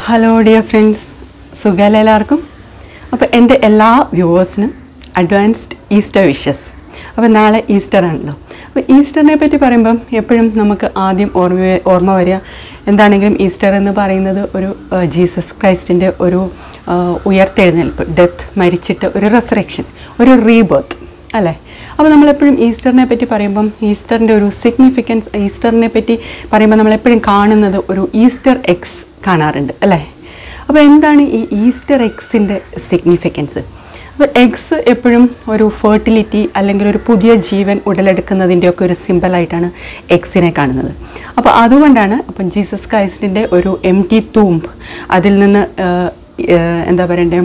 hello dear friends സുഖമല്ല എല്ലാവർക്കും അപ്പോൾ എൻ്റെ എല്ലാ വ്യൂവേഴ്സിനും അഡ്വാൻസ്ഡ് ഈസ്റ്റർ വിഷസ് അപ്പോൾ നാളെ ഈസ്റ്റർ ആണല്ലോ അപ്പോൾ ഈസ്റ്ററിനെ പറ്റി പറയുമ്പം എപ്പോഴും നമുക്ക് ആദ്യം ഓർമ്മ ഓർമ്മ വരിക എന്താണെങ്കിലും ഈസ്റ്റർ എന്ന് പറയുന്നത് ഒരു ആ, ജീസസ് ക്രൈസ്റ്റിൻ്റെ ഒരു ആ, ഉയർത്തെഴുന്നേൽപ്പ് ഡെത്ത് മരിച്ചിട്ട് ഒരു റെസറക്ഷൻ ഒരു റീബർത്ത് അല്ലേ അപ്പോൾ നമ്മളെപ്പോഴും ഈസ്റ്ററിനെ പറ്റി പറയുമ്പം ഈസ്റ്ററിൻ്റെ ഒരു സിഗ്നിഫിക്കൻസ് ഈസ്റ്ററിനെ പറ്റി പറയുമ്പോൾ നമ്മളെപ്പോഴും കാണുന്നത് ഒരു ഈസ്റ്റർ എക്സ് കാണാറുണ്ട് അല്ലേ അപ്പോൾ എന്താണ് ഈ ഈസ്റ്റർ എക്സിൻ്റെ സിഗ്നിഫിക്കൻസ് അപ്പോൾ എഗ്സ് എപ്പോഴും ഒരു ഫെർട്ടിലിറ്റി അല്ലെങ്കിൽ ഒരു പുതിയ ജീവൻ ഉടലെടുക്കുന്നതിൻ്റെയൊക്കെ ഒരു സിമ്പിളായിട്ടാണ് എഗ്സിനെ കാണുന്നത് അപ്പോൾ അതുകൊണ്ടാണ് അപ്പം ജീസസ് ക്രൈസ്റ്റിൻ്റെ ഒരു എം ടി തൂമ്പ് അതിൽ നിന്ന് ആ, ആ, എന്താ പറയണ്ടേ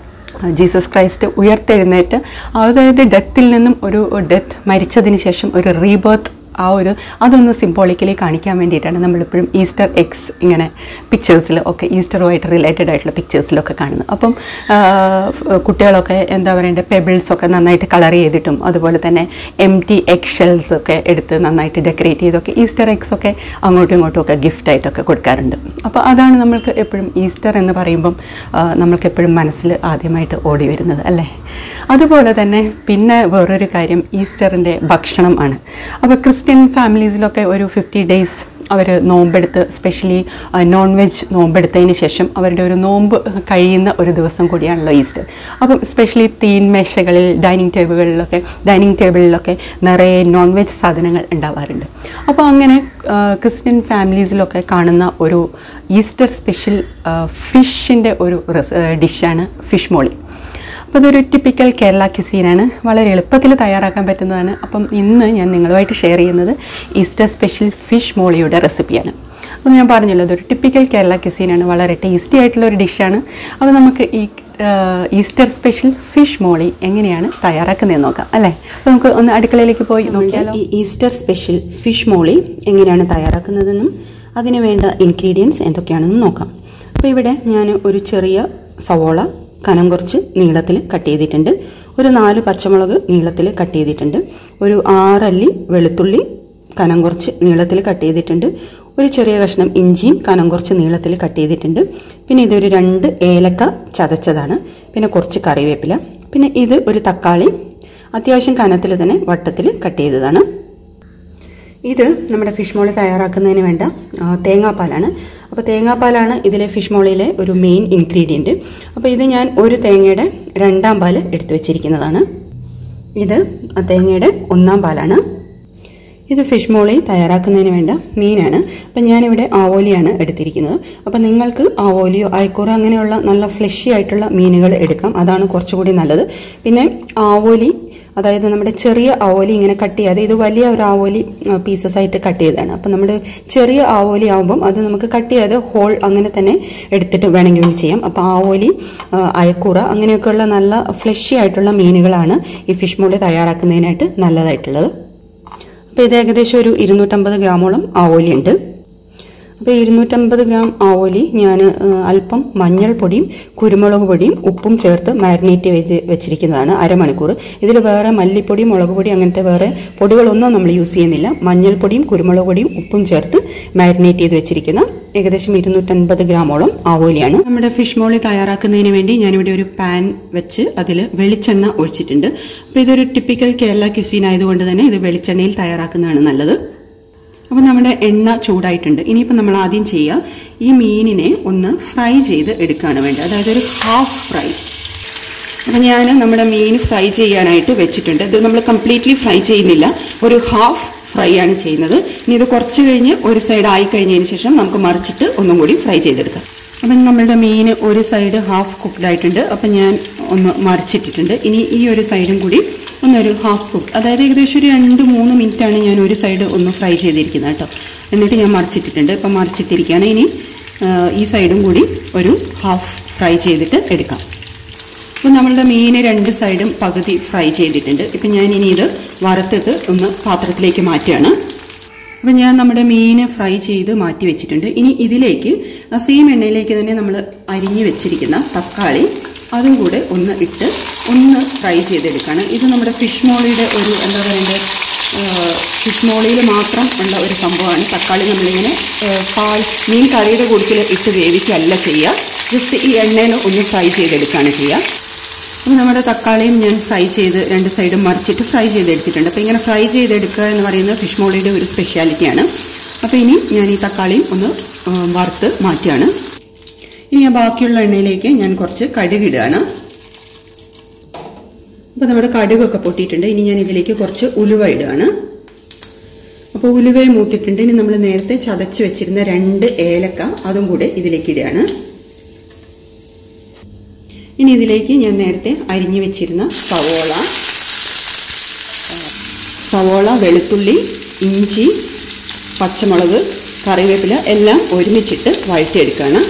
ജീസസ് ക്രൈസ്റ്റ് ഉയർത്തെഴുന്നേറ്റ് അതായത് ഡെത്തിൽ നിന്നും ഒരു ഡെത്ത് മരിച്ചതിന് ശേഷം ഒരു റീബർത്ത് ആ ഒരു അതൊന്ന് സിംബോളിക്കലി കാണിക്കാൻ വേണ്ടിയിട്ടാണ് നമ്മളിപ്പോഴും ഈസ്റ്റർ എക്സ് ഇങ്ങനെ പിക്ചേഴ്സിൽ ഒക്കെ ഈസ്റ്ററുമായിട്ട് റിലേറ്റഡ് ആയിട്ടുള്ള പിക്ചേഴ്സിലൊക്കെ കാണുന്നത് അപ്പം ആ, ഫ്- കുട്ടികളൊക്കെ എന്താ പറയണ്ടേ പെബിൾസൊക്കെ നന്നായിട്ട് കളർ ചെയ്തിട്ടും അതുപോലെ തന്നെ എം ടി എഗ് ഷെൽസ് ഒക്കെ എടുത്ത് നന്നായിട്ട് ഡെക്കറേറ്റ് ചെയ്തൊക്കെ ഈസ്റ്റർ എഗ്സ് ഒക്കെ അങ്ങോട്ടും ഇങ്ങോട്ടും ഒക്കെ ഗിഫ്റ്റായിട്ടൊക്കെ കൊടുക്കാറുണ്ട് അപ്പോൾ അതാണ് നമ്മൾക്ക് എപ്പോഴും ഈസ്റ്റർ എന്ന് പറയുമ്പം ആ, നമ്മൾക്ക് എപ്പോഴും മനസ്സിൽ ആദ്യമായിട്ട് ഓടി വരുന്നത് അല്ലേ അതുപോലെ തന്നെ പിന്നെ വേറൊരു കാര്യം ഈസ്റ്ററിൻ്റെ ഭക്ഷണം ആണ് അപ്പോൾ ക്രിസ്ത്യൻ ഫാമിലീസിലൊക്കെ ഒരു ഫിഫ്റ്റി ഡേയ്സ് അവർ നോമ്പെടുത്ത് സ്പെഷ്യലി നോൺ വെജ് നോമ്പെടുത്തതിന് ശേഷം അവരുടെ ഒരു നോമ്പ് കഴിയുന്ന ഒരു ദിവസം കൂടിയാണല്ലോ ഈസ്റ്റർ അപ്പം സ്പെഷ്യലി തീൻ മേശകളിൽ ഡൈനിങ് ടേബിളുകളിലൊക്കെ ഡൈനിങ് ടേബിളിലൊക്കെ നിറയെ നോൺ വെജ് സാധനങ്ങൾ ഉണ്ടാവാറുണ്ട് അപ്പോൾ അങ്ങനെ ആ, ക്രിസ്ത്യൻ ഫാമിലീസിലൊക്കെ കാണുന്ന ഒരു ഈസ്റ്റർ സ്പെഷ്യൽ ഫിഷിൻ്റെ ഒരു ഡിഷാണ് ഫിഷ് മോളി അപ്പോൾ ഇതൊരു ടിപ്പിക്കൽ കേരള ക്യുസീനാണ് വളരെ എളുപ്പത്തിൽ തയ്യാറാക്കാൻ പറ്റുന്നതാണ് അപ്പം ഇന്ന് ഞാൻ നിങ്ങളുമായിട്ട് ഷെയർ ചെയ്യുന്നത് ഈസ്റ്റർ സ്പെഷ്യൽ ഫിഷ് മോളിയുടെ റെസിപ്പിയാണ് അപ്പോൾ ഞാൻ പറഞ്ഞല്ലോ ഇതൊരു ടിപ്പിക്കൽ കേരള ക്യുസീനാണ് വളരെ ടേസ്റ്റി ആയിട്ടുള്ള ഒരു ഡിഷാണ് അപ്പോൾ നമുക്ക് ഈ ആ, ഈസ്റ്റർ സ്പെഷ്യൽ ഫിഷ് മോളി എങ്ങനെയാണ് തയ്യാറാക്കുന്നതെന്ന് നോക്കാം അല്ലേ അപ്പോൾ നമുക്ക് ഒന്ന് അടുക്കളയിലേക്ക് പോയി നോക്കിയാലോ ഈ ഈസ്റ്റർ സ്പെഷ്യൽ ഫിഷ് മോളി എങ്ങനെയാണ് തയ്യാറാക്കുന്നതെന്നും അതിന് വേണ്ട ഇൻഗ്രീഡിയൻസ് എന്തൊക്കെയാണെന്നും നോക്കാം അപ്പോൾ ഇവിടെ ഞാൻ ഒരു ചെറിയ സവോള കനം കുറച്ച് നീളത്തിൽ കട്ട് ചെയ്തിട്ടുണ്ട് ഒരു നാല് പച്ചമുളക് നീളത്തിൽ കട്ട് ചെയ്തിട്ടുണ്ട് ഒരു ആറല്ലി വെളുത്തുള്ളി കനം കുറച്ച് നീളത്തിൽ കട്ട് ചെയ്തിട്ടുണ്ട് ഒരു ചെറിയ കഷ്ണം ഇഞ്ചിയും കനം കുറച്ച് നീളത്തിൽ കട്ട് ചെയ്തിട്ടുണ്ട് പിന്നെ ഇതൊരു രണ്ട് ഏലക്ക ചതച്ചതാണ് പിന്നെ കുറച്ച് കറിവേപ്പില പിന്നെ ഇത് ഒരു തക്കാളി അത്യാവശ്യം കനത്തിൽ തന്നെ വട്ടത്തിൽ കട്ട് ചെയ്തതാണ് ഇത് നമ്മുടെ ഫിഷ് മോളി തയ്യാറാക്കുന്നതിന് വേണ്ട ആ, തേങ്ങാപ്പാലാണ് അപ്പോൾ തേങ്ങാപ്പാലാണ് ഇതിലെ ഫിഷ് മോളിയിലെ ഒരു മെയിൻ ഇൻഗ്രീഡിയൻറ്റ് അപ്പോൾ ഇത് ഞാൻ ഒരു തേങ്ങയുടെ രണ്ടാം പാല് എടുത്തു വെച്ചിരിക്കുന്നതാണ് ഇത് ആ തേങ്ങയുടെ ഒന്നാം പാലാണ് ഇത് ഫിഷ് മോളി തയ്യാറാക്കുന്നതിന് വേണ്ട മീനാണ് അപ്പം ഞാനിവിടെ ആവോലിയാണ് എടുത്തിരിക്കുന്നത് അപ്പം നിങ്ങൾക്ക് ആവോലിയോ അയക്കൂറ അങ്ങനെയുള്ള നല്ല ഫ്ലഷി ആയിട്ടുള്ള മീനുകൾ എടുക്കാം അതാണ് കുറച്ചുകൂടി നല്ലത് പിന്നെ ആവോലി അതായത് നമ്മുടെ ചെറിയ ആവോലി ഇങ്ങനെ കട്ട് ചെയ്യാതെ ഇത് വലിയ ഒരു ആവോലി പീസസ് ആയിട്ട് കട്ട് ചെയ്തതാണ് അപ്പം നമ്മുടെ ചെറിയ ആവോലി ആവുമ്പം അത് നമുക്ക് കട്ട് ചെയ്യാതെ ഹോൾ അങ്ങനെ തന്നെ എടുത്തിട്ട് വേണമെങ്കിൽ ചെയ്യാം അപ്പോൾ ആവോലി ആ, അയക്കൂറ അങ്ങനെയൊക്കെയുള്ള നല്ല ഫ്ലഷി ആയിട്ടുള്ള മീനുകളാണ് ഈ ഫിഷ് മോളി തയ്യാറാക്കുന്നതിനായിട്ട് നല്ലതായിട്ടുള്ളത് അപ്പോൾ ഇത് ഏകദേശം ഒരു ഇരുന്നൂറ്റമ്പത് ഗ്രാമോളം ആവോലി ഉണ്ട് അപ്പോൾ ഇരുന്നൂറ്റമ്പത് ഗ്രാം ആവോലി ഞാൻ അല്പം മഞ്ഞൾപ്പൊടിയും കുരുമുളക് പൊടിയും ഉപ്പും ചേർത്ത് മാരിനേറ്റ് ചെയ്ത് വെച്ചിരിക്കുന്നതാണ് അരമണിക്കൂർ ഇതിൽ വേറെ മല്ലിപ്പൊടി മുളക് പൊടി അങ്ങനത്തെ വേറെ പൊടികളൊന്നും നമ്മൾ യൂസ് ചെയ്യുന്നില്ല മഞ്ഞൾപ്പൊടിയും കുരുമുളക് പൊടിയും ഉപ്പും ചേർത്ത് മാരിനേറ്റ് ചെയ്ത് വെച്ചിരിക്കുന്ന ഏകദേശം ഇരുന്നൂറ്റൻപത് ഗ്രാമോളം ആവോലിയാണ് നമ്മുടെ ഫിഷ് മോളി തയ്യാറാക്കുന്നതിന് വേണ്ടി ഞാനിവിടെ ഒരു പാൻ വെച്ച് അതിൽ വെളിച്ചെണ്ണ ഒഴിച്ചിട്ടുണ്ട് അപ്പോൾ ഇതൊരു ടിപ്പിക്കൽ കേരള ക്യുസീൻ ആയതുകൊണ്ട് തന്നെ ഇത് വെളിച്ചെണ്ണയിൽ തയ്യാറാക്കുന്നതാണ് നല്ലത് അപ്പോൾ നമ്മുടെ എണ്ണ ചൂടായിട്ടുണ്ട് ഇനിയിപ്പോൾ നമ്മൾ ആദ്യം ചെയ്യുക ഈ മീനിനെ ഒന്ന് ഫ്രൈ ചെയ്ത് എടുക്കുകയാണ് വേണ്ടത് അതായത് ഒരു ഹാഫ് ഫ്രൈ അപ്പോൾ ഞാൻ നമ്മുടെ മീൻ ഫ്രൈ ചെയ്യാനായിട്ട് വെച്ചിട്ടുണ്ട് ഇത് നമ്മൾ കംപ്ലീറ്റ്ലി ഫ്രൈ ചെയ്യുന്നില്ല ഒരു ഹാഫ് ഫ്രൈ ആണ് ചെയ്യുന്നത് ഇനി ഇത് കുറച്ച് കഴിഞ്ഞ് ഒരു സൈഡ് ആയി കഴിഞ്ഞതിന് ശേഷം നമുക്ക് മറിച്ചിട്ട് ഒന്നും കൂടി ഫ്രൈ ചെയ്തെടുക്കാം അപ്പം നമ്മളുടെ മീൻ ഒരു സൈഡ് ഹാഫ് കുക്ക്ഡ് ആയിട്ടുണ്ട് അപ്പം ഞാൻ ഒന്ന് മറിച്ചിട്ടിട്ടുണ്ട് ഇനി ഈ ഒരു സൈഡും കൂടി ഒന്നൊരു ഹാഫ് കുക്ക് അതായത് ഏകദേശം ഒരു രണ്ട് മൂന്ന് മിനിറ്റാണ് ഞാൻ ഒരു സൈഡ് ഒന്ന് ഫ്രൈ ചെയ്തിരിക്കുന്നത് കേട്ടോ എന്നിട്ട് ഞാൻ മറിച്ചിട്ടിട്ടുണ്ട് ഇപ്പം മറിച്ചിട്ടിരിക്കുകയാണ് ഇനി ആ, ഈ സൈഡും കൂടി ഒരു ഹാഫ് ഫ്രൈ ചെയ്തിട്ട് എടുക്കാം അപ്പം നമ്മളുടെ മീൻ രണ്ട് സൈഡും പകുതി ഫ്രൈ ചെയ്തിട്ടുണ്ട് ഇപ്പം ഞാൻ ഇനി ഇത് വറുത്തിട്ട് ഒന്ന് പാത്രത്തിലേക്ക് മാറ്റുകയാണ് അപ്പം ഞാൻ നമ്മുടെ മീൻ ഫ്രൈ ചെയ്ത് മാറ്റി വെച്ചിട്ടുണ്ട് ഇനി ഇതിലേക്ക് ആ സെയിം എണ്ണയിലേക്ക് തന്നെ നമ്മൾ അരിഞ്ഞ് വെച്ചിരിക്കുന്ന തക്കാളി അതും കൂടെ ഒന്ന് ഇട്ട് ഒന്ന് ഫ്രൈ ചെയ്തെടുക്കണം ഇത് നമ്മുടെ ഫിഷ് മോളിയുടെ ഒരു എന്താ പറയണ്ടേ ഫിഷ് മോളിയിൽ മാത്രം ഉള്ള ഒരു സംഭവമാണ് തക്കാളി നമ്മളിങ്ങനെ ഏഹ്, പാൽ മീൻ കറിയുടെ കൂട്ടത്തിൽ ഇട്ട് വേവിക്കല്ല ചെയ്യുക ജസ്റ്റ് ഈ എണ്ണയിൽ ഒന്ന് ഫ്രൈ ചെയ്തെടുക്കുകയാണ് ചെയ്യുക അപ്പോൾ നമ്മുടെ തക്കാളിയും ഞാൻ ഫ്രൈ ചെയ്ത് രണ്ട് സൈഡും മറിച്ചിട്ട് ഫ്രൈ ചെയ്തെടുത്തിട്ടുണ്ട് അപ്പോൾ ഇങ്ങനെ ഫ്രൈ ചെയ്തെടുക്കുക എന്ന് പറയുന്നത് ഫിഷ് മോളിയുടെ ഒരു സ്പെഷ്യാലിറ്റിയാണ് അപ്പോൾ ഇനി ഞാൻ ഈ തക്കാളിയും ഒന്ന് ഏഹ്, വറുത്ത് മാറ്റുകയാണ് ഇനി ആ ബാക്കിയുള്ള എണ്ണയിലേക്ക് ഞാൻ കുറച്ച് കടുകിടുകയാണ് അപ്പോൾ നമ്മുടെ കടുകൊക്കെ പൊട്ടിയിട്ടുണ്ട് ഇനി ഞാൻ ഇതിലേക്ക് കുറച്ച് ഉലുവ ഇടുകയാണ് അപ്പോൾ ഉലുവയും മൂത്തിട്ടുണ്ട് ഇനി നമ്മൾ നേരത്തെ ചതച്ച് വെച്ചിരുന്ന രണ്ട് ഏലക്ക അതും കൂടെ ഇതിലേക്ക് ഇടുകയാണ് ഇനി ഇതിലേക്ക് ഞാൻ നേരത്തെ അരിഞ്ഞു വെച്ചിരുന്ന സവോള സവോള വെളുത്തുള്ളി ഇഞ്ചി പച്ചമുളക് കറിവേപ്പില എല്ലാം ഒരുമിച്ചിട്ട് വഴറ്റിയെടുക്കുകയാണ്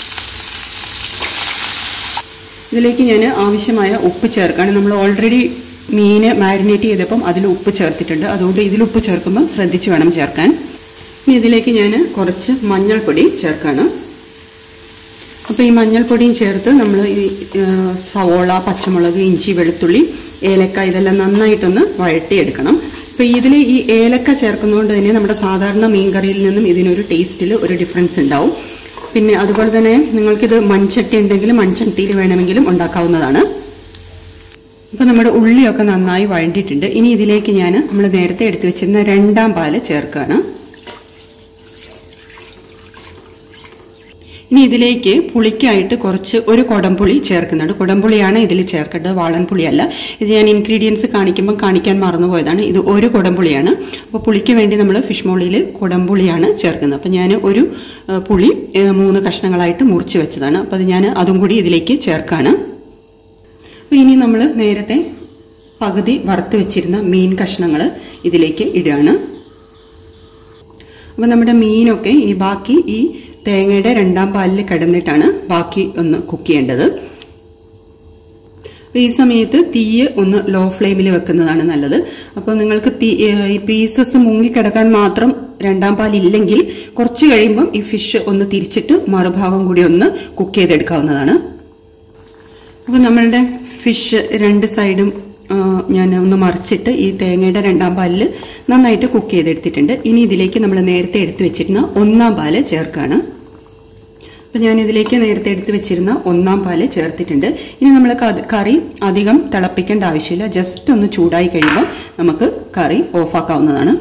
ഇതിലേക്ക് ഞാൻ ആവശ്യമായ ഉപ്പ് ചേർക്കുകയാണ് നമ്മൾ ഓൾറെഡി മീൻ മാരിനേറ്റ് ചെയ്തപ്പം അതിൽ ഉപ്പ് ചേർത്തിട്ടുണ്ട് അതുകൊണ്ട് ഇതിൽ ഉപ്പ് ചേർക്കുമ്പം ശ്രദ്ധിച്ച് വേണം ചേർക്കാൻ ഇനി ഇതിലേക്ക് ഞാൻ കുറച്ച് മഞ്ഞൾപ്പൊടി ചേർക്കുകയാണ് അപ്പോൾ ഈ മഞ്ഞൾപ്പൊടിയും ചേർത്ത് നമ്മൾ ഈ ആ, സവോള പച്ചമുളക് ഇഞ്ചി വെളുത്തുള്ളി ഏലക്ക ഇതെല്ലാം നന്നായിട്ടൊന്ന് വഴട്ടിയെടുക്കണം അപ്പോൾ ഇതിൽ ഈ ഏലക്ക ചേർക്കുന്നതുകൊണ്ട് തന്നെ നമ്മുടെ സാധാരണ മീൻ കറിയിൽ നിന്നും ഇതിനൊരു ടേസ്റ്റിൽ ഒരു ഡിഫറൻസ് ഉണ്ടാവും പിന്നെ അതുപോലെ തന്നെ നിങ്ങൾക്കിത് മൺചട്ടി ഉണ്ടെങ്കിൽ മൺചട്ടിയിൽ വേണമെങ്കിലും ഉണ്ടാക്കാവുന്നതാണ് അപ്പോൾ നമ്മുടെ ഉള്ളിയൊക്കെ നന്നായി വഴണ്ടിയിട്ടുണ്ട് ഇനി ഇതിലേക്ക് ഞാൻ നമ്മൾ നേരത്തെ എടുത്തു വെച്ചിരുന്ന രണ്ടാം പാല് ചേർക്കുകയാണ് ഇനി ഇതിലേക്ക് പുളിക്കായിട്ട് കുറച്ച് ഒരു കുടംപുളി ചേർക്കുന്നുണ്ട് കുടംപുളിയാണ് ഇതിൽ ചേർക്കേണ്ടത് വാളൻപുളിയല്ല ഇത് ഞാൻ ഇൻഗ്രീഡിയൻസ് കാണിക്കുമ്പോൾ കാണിക്കാൻ മറന്നുപോയതാണ് ഇത് ഒരു കുടംപുളിയാണ് അപ്പോൾ പുളിക്ക് വേണ്ടി നമ്മൾ ഫിഷ് മോളിയിൽ കുടംപുളിയാണ് ചേർക്കുന്നത് അപ്പോൾ ഞാൻ ഒരു ആ, പുളി ആ, മൂന്ന് കഷ്ണങ്ങളായിട്ട് മുറിച്ച് വെച്ചതാണ് അപ്പോൾ അത് ഞാൻ അതും കൂടി ഇതിലേക്ക് ചേർക്കാണ് അപ്പോൾ ഇനി നമ്മൾ നേരത്തെ പകുതി വറുത്ത് വെച്ചിരുന്ന മീൻ കഷ്ണങ്ങൾ ഇതിലേക്ക് ഇടുകയാണ് അപ്പോൾ നമ്മുടെ മീനൊക്കെ ഇനി ബാക്കി ഈ തേങ്ങയുടെ രണ്ടാം പാലിൽ കിടന്നിട്ടാണ് ബാക്കി ഒന്ന് കുക്ക് ചെയ്യേണ്ടത് അപ്പോൾ ഈ സമയത്ത് തീയ് ഒന്ന് ലോ ഫ്ലെയിമിൽ വെക്കുന്നതാണ് നല്ലത് അപ്പോൾ നിങ്ങൾക്ക് തീ ഏഹ് ഈ പീസസ് മുങ്ങിക്കിടക്കാൻ മാത്രം രണ്ടാം പാൽ ഇല്ലെങ്കിൽ കുറച്ച് കഴിയുമ്പം ഈ ഫിഷ് ഒന്ന് തിരിച്ചിട്ട് മറുഭാഗം കൂടി ഒന്ന് കുക്ക് ചെയ്തെടുക്കാവുന്നതാണ് അപ്പോൾ നമ്മളുടെ ഫിഷ് രണ്ട് സൈഡും ആ, ഞാൻ ഒന്ന് മറിച്ചിട്ട് ഈ തേങ്ങയുടെ രണ്ടാം പാലിൽ നന്നായിട്ട് കുക്ക് ചെയ്തെടുത്തിട്ടുണ്ട് ഇനി ഇതിലേക്ക് നമ്മൾ നേരത്തെ എടുത്തു വെച്ചിരുന്ന ഒന്നാം പാല് ചേർക്കുകയാണ് അപ്പം ഞാൻ ഇതിലേക്ക് നേരത്തെ എടുത്ത് വെച്ചിരുന്ന ഒന്നാം പാല് ചേർത്തിട്ടുണ്ട് ഇനി നമ്മൾ കറി അധികം തിളപ്പിക്കേണ്ട ആവശ്യമില്ല ജസ്റ്റ് ഒന്ന് ചൂടായി കഴിയുമ്പോൾ നമുക്ക് കറി ഓഫാക്കാവുന്നതാണ്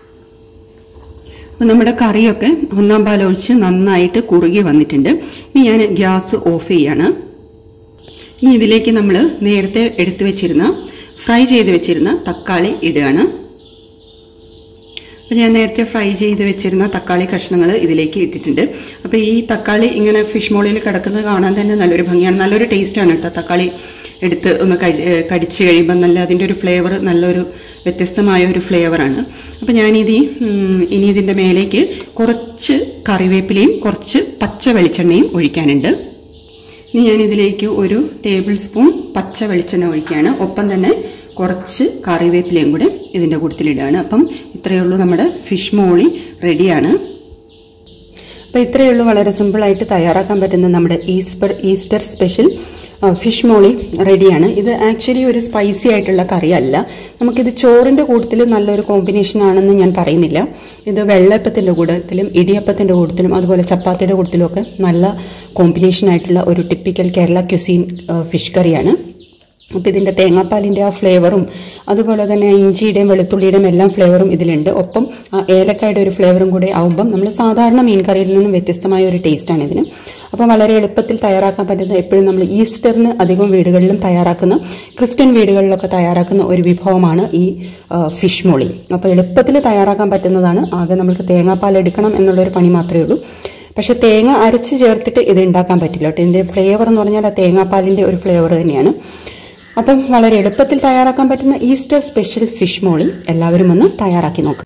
അപ്പം നമ്മുടെ കറിയൊക്കെ ഒന്നാം പാലൊഴിച്ച് നന്നായിട്ട് കുറുകി വന്നിട്ടുണ്ട് ഇനി ഞാൻ ഗ്യാസ് ഓഫ് ചെയ്യാണ് ഇനി ഇതിലേക്ക് നമ്മൾ നേരത്തെ എടുത്തു വെച്ചിരുന്ന ഫ്രൈ ചെയ്ത് വെച്ചിരുന്ന തക്കാളി ഇടുകയാണ് അപ്പോൾ ഞാൻ നേരത്തെ ഫ്രൈ ചെയ്ത് വെച്ചിരുന്ന തക്കാളി കഷ്ണങ്ങൾ ഇതിലേക്ക് ഇട്ടിട്ടുണ്ട് അപ്പോൾ ഈ തക്കാളി ഇങ്ങനെ ഫിഷ് മോളിൽ കിടക്കുന്നത് കാണാൻ തന്നെ നല്ലൊരു ഭംഗിയാണ് നല്ലൊരു ടേസ്റ്റാണ് കേട്ടോ തക്കാളി എടുത്ത് ഒന്ന് കടി ഏഹ് കടിച്ച് കഴിയുമ്പോൾ നല്ല അതിൻ്റെ ഒരു ഫ്ലേവർ നല്ലൊരു വ്യത്യസ്തമായ ഒരു ഫ്ലേവറാണ് അപ്പോൾ ഞാനിത് ഈ, ഉം, ഇനി ഇതിൻ്റെ മേലേക്ക് കുറച്ച് കറിവേപ്പിലയും കുറച്ച് പച്ച വെളിച്ചെണ്ണയും ഒഴിക്കാനുണ്ട് ഇനി ഞാൻ ഇതിലേക്ക് ഒരു ടേബിൾ സ്പൂൺ പച്ച വെളിച്ചെണ്ണ ഒഴിക്കുകയാണ് ഒപ്പം തന്നെ കുറച്ച് കറിവേപ്പിലയും കൂടെ ഇതിൻ്റെ കൂട്ടത്തിലിടുകയാണ് അപ്പം ഇത്രയേ ഉള്ളൂ നമ്മുടെ ഫിഷ് മോളി റെഡിയാണ് അപ്പോൾ ഇത്രയേ ഉള്ളൂ വളരെ സിമ്പിളായിട്ട് തയ്യാറാക്കാൻ പറ്റുന്ന നമ്മുടെ ഈസ്റ്റർ ഈസ്റ്റർ സ്പെഷ്യൽ ആ, ഫിഷ് മോളി റെഡിയാണ് ഇത് ആക്ച്വലി ഒരു സ്പൈസി ആയിട്ടുള്ള കറിയല്ല നമുക്കിത് ചോറിൻ്റെ കൂട്ടത്തിൽ നല്ലൊരു കോമ്പിനേഷൻ ആണെന്ന് ഞാൻ പറയുന്നില്ല ഇത് വെള്ളയപ്പത്തിൻ്റെ കൂട്ടത്തിലും ഇടിയപ്പത്തിൻ്റെ കൂട്ടത്തിലും അതുപോലെ ചപ്പാത്തിയുടെ കൂട്ടത്തിലും ഒക്കെ നല്ല കോമ്പിനേഷൻ ആയിട്ടുള്ള ഒരു ടിപ്പിക്കൽ കേരള ക്യുസീൻ ഫിഷ് കറിയാണ് അപ്പോൾ ഇതിൻ്റെ തേങ്ങാപ്പാലിൻ്റെ ആ ഫ്ലേവറും അതുപോലെ തന്നെ ഇഞ്ചിയുടെയും വെളുത്തുള്ളിയുടെയും എല്ലാം ഫ്ലേവറും ഇതിലുണ്ട് ഒപ്പം ആ ഏലക്കായുടെ ഒരു ഫ്ലേവറും കൂടെ ആവുമ്പം നമ്മൾ സാധാരണ മീൻ കറിയിൽ നിന്നും വ്യത്യസ്തമായ ഒരു ടേസ്റ്റാണ് ഇതിന് അപ്പോൾ വളരെ എളുപ്പത്തിൽ തയ്യാറാക്കാൻ പറ്റുന്ന എപ്പോഴും നമ്മൾ ഈസ്റ്ററിന് അധികം വീടുകളിലും തയ്യാറാക്കുന്ന ക്രിസ്ത്യൻ വീടുകളിലൊക്കെ തയ്യാറാക്കുന്ന ഒരു വിഭവമാണ് ഈ ആ, ഫിഷ് മോളി അപ്പോൾ എളുപ്പത്തിൽ തയ്യാറാക്കാൻ പറ്റുന്നതാണ് ആകെ നമുക്ക് തേങ്ങാപ്പാൽ എടുക്കണം എന്നുള്ളൊരു പണി മാത്രമേ ഉള്ളൂ പക്ഷെ തേങ്ങ അരച്ച് ചേർത്തിട്ട് ഇത് ഉണ്ടാക്കാൻ പറ്റില്ല കേട്ടോ ഇതിൻ്റെ ഫ്ലേവർ എന്ന് പറഞ്ഞാൽ ആ തേങ്ങാപ്പാലിൻ്റെ ഒരു ഫ്ലേവർ തന്നെയാണ് അപ്പം വളരെ എളുപ്പത്തിൽ തയ്യാറാക്കാൻ പറ്റുന്ന ഈസ്റ്റർ സ്പെഷ്യൽ ഫിഷ് മോളി എല്ലാവരും ഒന്ന് തയ്യാറാക്കി നോക്കുക